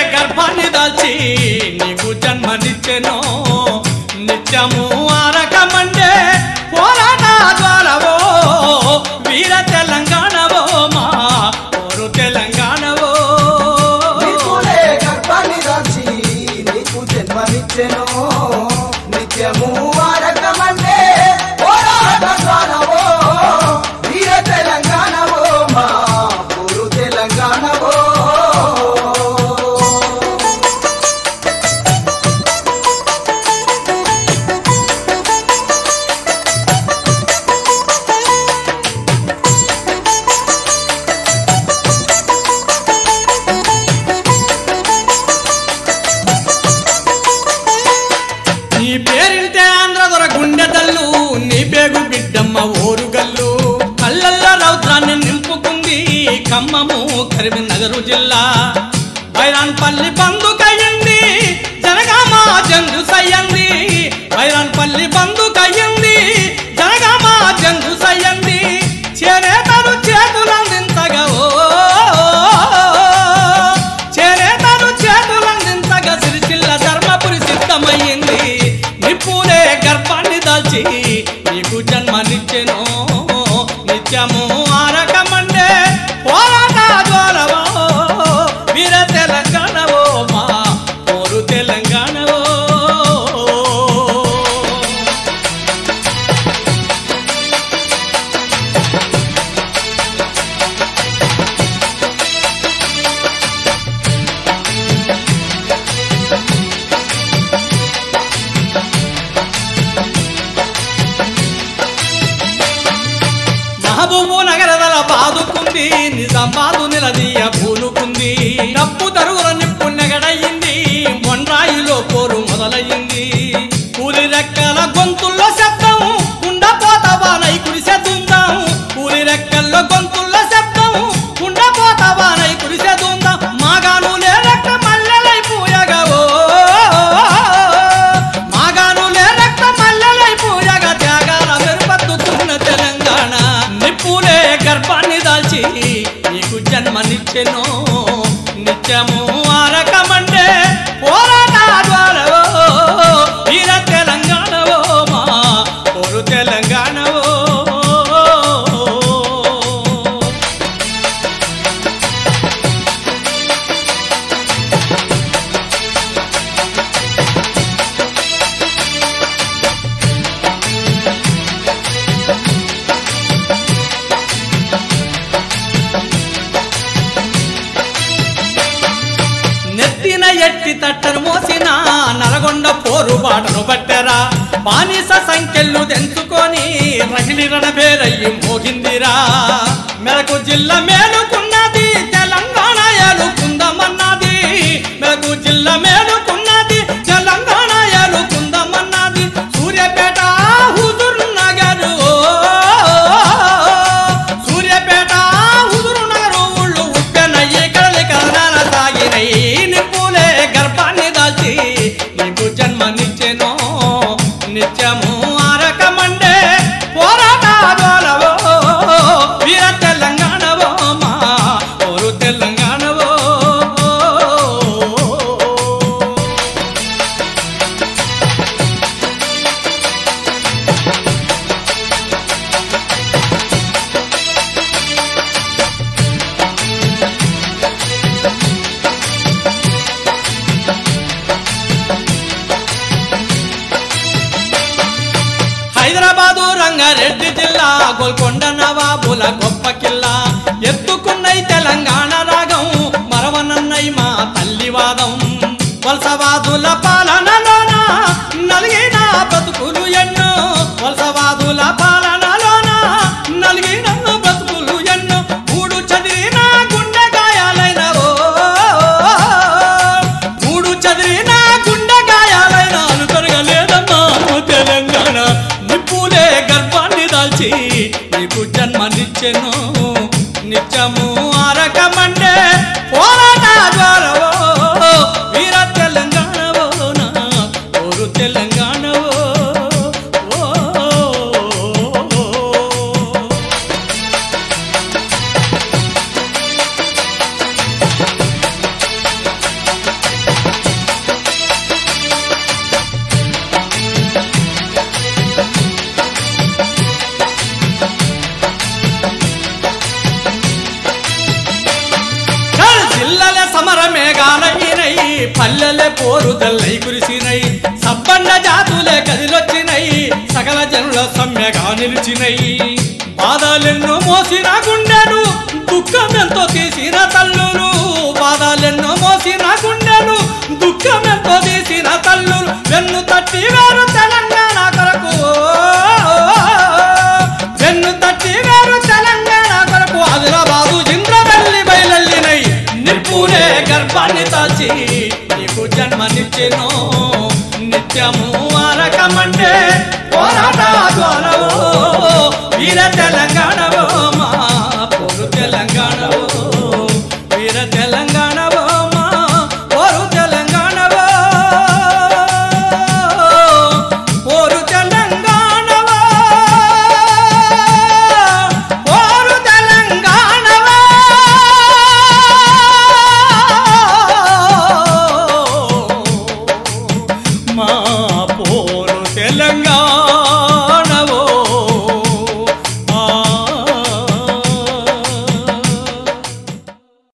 గర్భాన్ని దాల్చి నీకు జన్మనిచ్చెను నిత్యము ఆరకమండే పోరాట ద్వారవో వీర తెలంగాణవో మా ఓరు తెలంగాణవో నీకులే గర్భాన్ని దాల్చి నీకు జన్మనిచ్చెను నిత్యము వారకమంటే పోరాట ద్వారవో వీర తెలంగాణవో మా ఊరు తెలంగాణవో నీ పేరింటే ఆంధ్రదొర గుండెదల్లు నీ పేగు బిడ్డమ్మ ఓరుగల్లు కళ్ళల్ల రౌద్రాన్ని నింపుకుంది ఖమ్మము కరీంనగర్ జిల్లా బైరాన్పల్లి బందుకయ్యింది జనగామ జంగు సయ్యంది బైరాన్పల్లి బందుకయ్యింది జనగామ జంగు సయ్యంది చేరేతరు చేతులందించగా ఓ చేరేతరు చేతులందించగా సిరిసిల్ల ధర్మపురి సిద్ధమయ్యింది నిప్పులే గర్భాన్ని దాల్చి నీకు జన్మనిచ్చెను నిత్యము ఆరకమండే పోరాట ద్వారవో వీర తెలంగాణవో మా ఓరు తెలంగాణవో మహబూబు నగరదల బాదుకుంది నిజామాబాదు నిలదీయ పూనుకుంది డప్పు తరుగుల నిప్పు నెగడయింది మొండ్రాయిలో పోరు మొదలయ్యింది కూలి రెక్కల గొంతుల్లో శబ్దం ఉండపోతావా నై కురిసె దుందాం కూలి రెక్కల్లో గొంతుల్లో శబ్దం ఉండపోతావా నై కురిసె దుందాం మాగాను లేరక్క మల్లెలై పూయగా ఓ మాగాను లేరక్క మల్లెలై పూయగా త్యాగాల మెరుపత్తుకున్న తెలంగాణ నిప్పులే గర్భాన్ని దాల్చి నీకు జన్మనిచ్చెను నిత్యము ఆరకమండే పోరాట ద్వారవో వీర తెలంగాణవో మా పొరు తెలంగాణవో నెత్తిన ఎట్టి తట్టను మోసిన నలగొండ పోరు బాటను పట్టరా బానిస సంఖ్యలు తెంచుకొని రగిలి రణబేరయ్యి మోగిందిరా మెలకు జిల్లా మేలుకున్నది తెలంగాణ ఏలుకుందమన్నది మెలకు జిల్లా మేలుకున్నది తెలంగాణ ఏలుకుందమన్నది సూర్యపేట హుజూర్ నగర్ ఓ సూర్యపేట హుజూరు నగరు ఊళ్ళు ఉప్పెనయ్యి కడలి కదనాల సాగినై నిప్పులే గర్భాన్ని దాల్చి నీకు జన్మనిచ్చెను నిత్యము ఆరకమండే పోరాట ద్వారవో వీర తెలంగాణవో మా ఓరు తెలంగాణవో హైదరాబాదు రంగారెడ్డి జిల్లా గోల్కొండ నవాబుల గొప్ప కిల్లా ఎత్తుకున్నై తెలంగాణ రాగం మరవనన్నై మా తల్లివాదం వలసవాదుల పాలనలోన నలిగిన బ్రతుకులు ఎన్నో వలసవాదుల పాలనలోన నలిగిన బ్రతుకులు ఎన్నో మూడు చదివిన గుండె గాయాలైన ఓ మూడు చదివిన గుండె గాయాలైన అలు తరగలేదమ్మా తెలంగాణ నిప్పులే గర్భాన్ని దాల్చి నీకు జన్మనిచ్చెను నిత్యము ఆరకమండే పోరాట ద్వారవో వీర తెలంగాణవో నా ఓరు తెలంగాణవో ఓ పల్లెలే పోరు తెల్లై కురిసినై సబ్బన్న జాతులే కదిలొచ్చినై సకల జనుల సమ్మెగా నిలిచినై బాధలెన్నో మోసిన గుండెను దుఃఖమెంతో తీసిన తల్లులు బాధలెన్నో మోసిన గుండెను దుఃఖమెంతో తీసిన తల్లులు వెన్ను తట్టి వేరు తెలంగాణ కొరకు వెన్ను తట్టి వేరు తెలంగాణ కొరకు ఆదిలాబాదు ఇంద్రవల్లి బయలల్లినై నిప్పులే గర్భాన్ని దాచి నీకు జన్మనిచ్చెను నిత్యము ఆరకమంటే పోరాట జ్వాలవో వీర తెలంగాణ